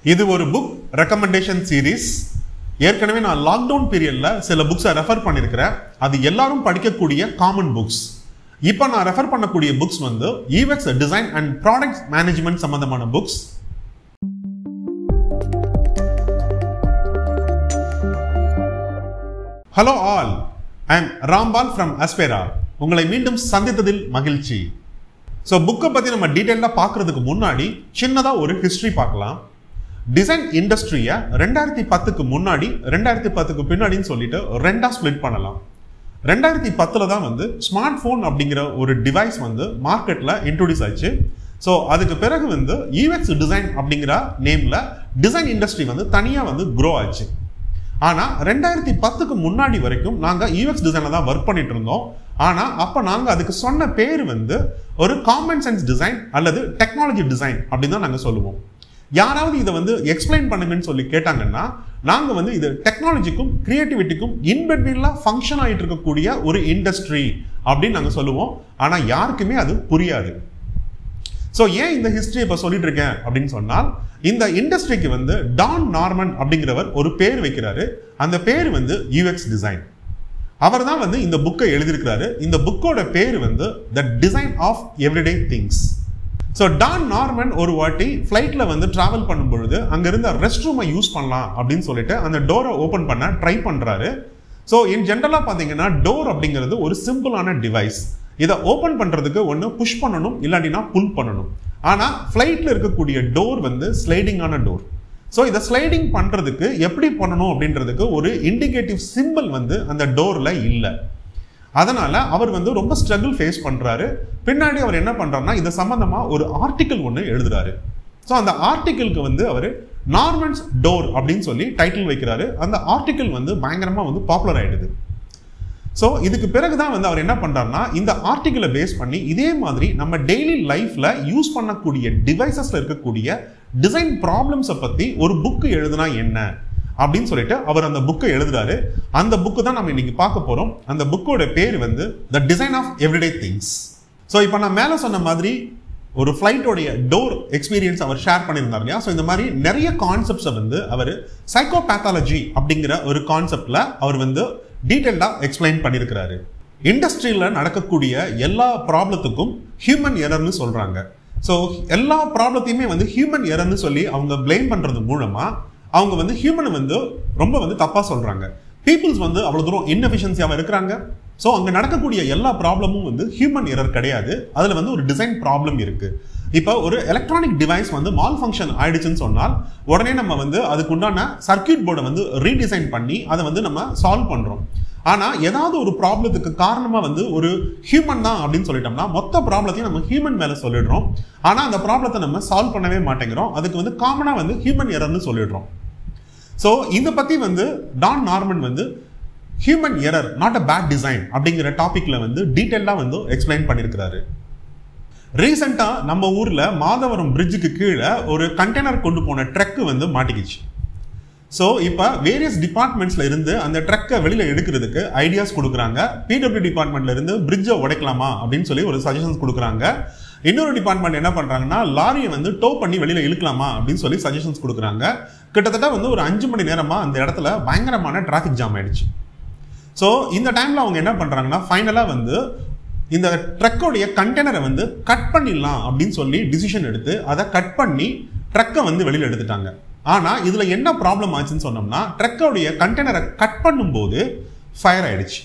இது ஒரு book recommendation series ஏற்கனவே நான் லாக்டவுன் பீரியட்ல சில புக்ஸை ரெஃபர் பண்ணியிருக்கிறேன் அது எல்லாரும் படிக்கக்கூடிய காமன் புக்ஸ் இப்போ நான் ரெஃபர் பண்ணக்கூடிய புக்ஸ் வந்து ஈவெக்ஸ் டிசைன் அண்ட் ப்ராடக்ட் மேனேஜ்மெண்ட் சம்பந்தமான books hello all I am Rampal from Aspera உங்களை மீண்டும் சந்தித்ததில் மகிழ்ச்சி ஸோ புக்கை பற்றி நம்ம டீட்டெயிலாக பார்க்குறதுக்கு முன்னாடி சின்னதாக ஒரு ஹிஸ்ட்ரி பார்க்கலாம் டிசைன் இண்டஸ்ட்ரியை ரெண்டாயிரத்தி பத்துக்கு முன்னாடி ரெண்டாயிரத்தி பத்துக்கு பின்னாடின்னு சொல்லிட்டு ரெண்டாக ஸ்ப்ளிட் பண்ணலாம் ரெண்டாயிரத்தி பத்தில் தான் வந்து ஸ்மார்ட் ஃபோன் அப்படிங்கிற ஒரு டிவைஸ் வந்து மார்க்கெட்டில் இன்ட்ரோடியூஸ் ஆச்சு ஸோ அதுக்கு பிறகு வந்து ஈவெக்ஸ் டிசைன் அப்படிங்கிற நேமில் டிசைன் இண்டஸ்ட்ரி வந்து தனியாக வந்து க்ரோ ஆச்சு ஆனால் ரெண்டாயிரத்தி பத்துக்கு முன்னாடி வரைக்கும் நாங்கள் யூஎக்ஸ் டிசைனில் தான் ஒர்க் பண்ணிட்டு இருந்தோம் ஆனால் அப்போ நாங்கள் அதுக்கு சொன்ன பேர் வந்து ஒரு காமன் சென்ஸ் டிசைன் அல்லது டெக்னாலஜி டிசைன் அப்படின்னு தான் நாங்கள் சொல்லுவோம் யாராவது இதை வந்து எக்ஸ்பிளைன் பண்ணுங்கன்னு சொல்லி கேட்டாங்கன்னா நாங்கள் வந்து இது டெக்னாலஜிக்கும் கிரியேட்டிவிட்டிக்கும் இன்பிட்வீனில் ஃபங்க்ஷன் ஆகிட்டு இருக்கக்கூடிய ஒரு இண்டஸ்ட்ரி அப்படின்னு நாங்கள் சொல்லுவோம் ஆனால் யாருக்குமே அது புரியாது ஸோ ஏன் இந்த ஹிஸ்ட்ரி இப்போ சொல்லிட்டு இருக்கேன் அப்படின்னு சொன்னால் இந்த இண்டஸ்ட்ரிக்கு வந்து டான் நார்மன் அப்படிங்கிறவர் ஒரு பேர் வைக்கிறாரு அந்த பேர் வந்து யூஎக்ஸ் டிசைன் அவர் தான் வந்து இந்த புக்கை எழுதியிருக்கிறாரு இந்த புக்கோட பேர் வந்து the design of everyday things so Don Norman ஒரு வாட்டி ஃப்ளைட்டில் வந்து ட்ராவல் பண்ணும் பொழுது அங்கே இருந்த ரெஸ்ட் ரூமை யூஸ் பண்ணலாம் அப்படின்னு சொல்லிட்டு அந்த டோரை ஓப்பன் பண்ண ட்ரை பண்ணுறாரு ஸோ இன் ஜென்ரலாக பார்த்தீங்கன்னா டோர் அப்படிங்கிறது ஒரு சிம்பிளான டிவைஸ் இதை ஓப்பன் பண்ணுறதுக்கு ஒன்று புஷ் பண்ணணும் இல்லாட்டினா புல் பண்ணணும் ஆனால் ஃப்ளைட்டில் இருக்கக்கூடிய டோர் வந்து ஸ்லைடிங்கான டோர் ஸோ இதை ஸ்லைடிங் பண்ணுறதுக்கு எப்படி பண்ணணும் அப்படின்றதுக்கு ஒரு இண்டிகேட்டிவ் சிம்பிள் வந்து அந்த டோரில் இல்லை அதனால அவர் வந்து ரொம்ப ஸ்ட்ரகிள் ஃபேஸ் பண்ணுறாரு பின்னாடி அவர் என்ன பண்ணுறாருன்னா இது சம்மந்தமாக ஒரு ஆர்டிக்கல் ஒன்று எழுதுறாரு ஸோ அந்த ஆர்டிக்கிளுக்கு வந்து அவர் நார்மன்ஸ் டோர் அப்படின்னு சொல்லி டைட்டில் வைக்கிறாரு அந்த ஆர்டிக்கிள் வந்து பயங்கரமாக வந்து பாப்புலர் ஆயிடுது ஸோ இதுக்கு பிறகு தான் வந்து அவர் என்ன பண்ணுறாருனா இந்த ஆர்டிக்கிளை பேஸ் பண்ணி இதே மாதிரி நம்ம டெய்லி லைஃப்பில் யூஸ் பண்ணக்கூடிய டிவைசஸில் இருக்கக்கூடிய டிசைன் ப்ராப்ளம்ஸை பற்றி ஒரு புக்கு எழுதுனா என்ன அப்படின்னு சொல்லிட்டு அவர் அந்த புக்கை எழுதுறாரு அந்த புக்கு தான் நம்ம இன்னைக்கு பார்க்க போகிறோம் அந்த புக்கோட பேர் வந்து the design of everyday things so இப்போ நான் மேலே சொன்ன மாதிரி ஒரு ஃப்ளைட்டோடைய டோர் எக்ஸ்பீரியன்ஸ் அவர் ஷேர் பண்ணியிருந்தார் இல்லையா ஸோ இந்த மாதிரி நிறைய கான்செப்ட்ஸை வந்து அவர் சைக்கோபேத்தாலஜி அப்படிங்கிற ஒரு கான்செப்டில் அவர் வந்து டீட்டெயில்டாக எக்ஸ்பிளைன் பண்ணியிருக்கிறாரு இண்டஸ்ட்ரியில் நடக்கக்கூடிய எல்லா ப்ராப்ளத்துக்கும் ஹியூமன் எரர்னு சொல்கிறாங்க ஸோ எல்லா ப்ராப்ளத்தையுமே வந்து ஹியூமன் எரர்னு சொல்லி அவங்க பிளேம் பண்ணுறது மூலமாக அவங்க வந்து ஹியூமனை வந்து ரொம்ப வந்து தப்பாக சொல்கிறாங்க பீப்புள்ஸ் வந்து அவ்வளோ தூரம் இன்எஃபிஷியன்சியாக இருக்கிறாங்க ஸோ அங்கே நடக்கக்கூடிய எல்லா ப்ராப்ளமும் வந்து ஹியூமன் எரர் கிடையாது அதில் வந்து ஒரு டிசைன் ப்ராப்ளம் இருக்குது இப்போ ஒரு எலக்ட்ரானிக் டிவைஸ் வந்து மால் ஃபங்க்ஷன் ஆயிடுச்சுன்னு சொன்னால் உடனே நம்ம வந்து அதுக்கு உண்டான சர்க்கியூட் போர்டை வந்து ரீடிசைன் பண்ணி அதை வந்து நம்ம சால்வ் பண்ணுறோம் ஆனால் ஏதாவது ஒரு ப்ராப்ளத்துக்கு காரணமாக வந்து ஒரு ஹியூமன் தான் அப்படின்னு சொல்லிட்டோம்னா மொத்த ப்ராப்ளத்தையும் நம்ம ஹியூமன் மேலே சொல்லிடுறோம் ஆனால் அந்த ப்ராப்ளத்தை நம்ம சால்வ் பண்ணவே மாட்டேங்கிறோம் அதுக்கு வந்து காமனாக வந்து ஹியூமன் எரர்னு சொல்லிடுறோம் ஸோ இதை பற்றி வந்து டான் நார்மன் வந்து human error not a bad design அப்படிங்கிற டாப்பிக்கில் வந்து டீட்டெயிலாக வந்து எக்ஸ்பிளைன் பண்ணியிருக்கிறாரு ரீசெண்டாக நம்ம ஊரில் மாதவரம் பிரிட்ஜுக்கு கீழே ஒரு கண்டெய்னர் கொண்டு போன ட்ரக்கு வந்து மாட்டிக்கிச்சு ஸோ இப்போ வேரியஸ் டிபார்ட்மெண்ட்ஸில் இருந்து அந்த ட்ரக்கை வெளியில் எடுக்கிறதுக்கு ஐடியாஸ் கொடுக்குறாங்க பிடபிள்யூ டிபார்ட்மெண்ட்ல இருந்து பிரிட்ஜை உடைக்கலாமா அப்படின்னு சொல்லி ஒரு சஜஷன்ஸ் கொடுக்குறாங்க இன்னொரு டிபார்ட்மெண்ட் என்ன பண்ணுறாங்கன்னா லாரியை வந்து டோ பண்ணி வெளியில் இழுக்கலாமா அப்படின்னு சொல்லி சஜஷன்ஸ் கொடுக்குறாங்க கிட்டத்தட்ட வந்து ஒரு அஞ்சு மணி நேரமாக அந்த இடத்துல பயங்கரமான டிராஃபிக் ஜாம் ஆயிடுச்சு ஸோ இந்த டைமில் அவங்க என்ன பண்ணுறாங்கன்னா ஃபைனலாக வந்து இந்த ட்ரக்கோடைய கண்டெய்னரை வந்து கட் பண்ணிடலாம் அப்படின்னு சொல்லி டிசிஷன் எடுத்து அதை கட் பண்ணி ட்ரக்கை வந்து வெளியில் எடுத்துட்டாங்க ஆனால் இதில் என்ன ப்ராப்ளம் ஆச்சுன்னு சொன்னோம்னா ட்ரக்கோடைய கண்டெய்னரை கட் பண்ணும்போது ஃபயர் ஆயிடுச்சு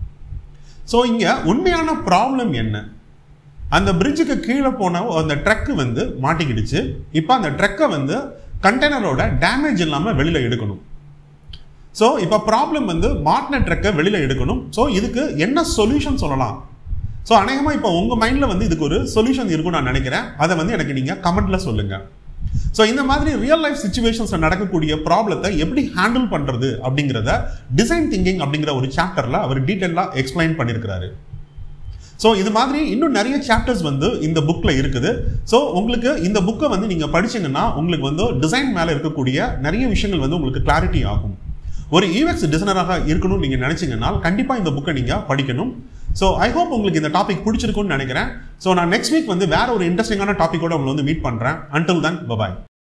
ஸோ இங்கே உண்மையான ப்ராப்ளம் என்ன அந்த பிரிட்ஜுக்கு கீழே போன அந்த ட்ரக்கு வந்து மாட்டிக்கிடுச்சு இப்போ அந்த ட்ரக்கை வந்து கண்டெய்னரோட டேமேஜ் இல்லாமல் வெளியில் எடுக்கணும் ஸோ இப்போ ப்ராப்ளம் வந்து மாட்டின ட்ரக்கை வெளியில் எடுக்கணும் ஸோ இதுக்கு என்ன சொல்யூஷன் சொல்லலாம் ஸோ அநேகமாக இப்போ உங்கள் மைண்டில் வந்து இதுக்கு ஒரு சொல்யூஷன் இருக்கும்னு நான் நினைக்கிறேன் அதை வந்து எனக்கு நீங்கள் கமெண்ட்டில் சொல்லுங்கள் ஸோ இந்த மாதிரி ரியல் லைஃப் சுச்சுவேஷன்ஸில் நடக்கக்கூடிய ப்ராப்ளத்தை எப்படி ஹேண்டில் பண்ணுறது அப்படிங்கிறத டிசைன் திங்கிங் அப்படிங்கிற ஒரு சாப்டரில் அவர் டீட்டெயிலாக எக்ஸ்பிளைன் பண்ணியிருக்கிறாரு ஸோ இது மாதிரி இன்னும் நிறைய சாப்டர்ஸ் வந்து இந்த புக்கில் இருக்குது ஸோ உங்களுக்கு இந்த புக்கை வந்து நீங்கள் படிச்சீங்கன்னா உங்களுக்கு வந்து டிசைன் மேலே இருக்கக்கூடிய நிறைய விஷயங்கள் வந்து உங்களுக்கு கிளாரிட்டி ஆகும் ஒரு யூஎக்ஸ் டிசைனராக இருக்கணும்னு நீங்கள் நினச்சிங்கன்னா கண்டிப்பாக இந்த புக்கை நீங்கள் படிக்கணும் ஸோ ஐ ஹோப் உங்களுக்கு இந்த டாபிக் பிடிச்சிருக்கும்னு நினைக்கிறேன் ஸோ நான் நெக்ஸ்ட் வீக் வந்து வேற ஒரு இன்ட்ரெஸ்டிங்கான டாப்பிக்கோட உங்களை வந்து மீட் பண்ணுறேன் அன்டில் தன் பபாய்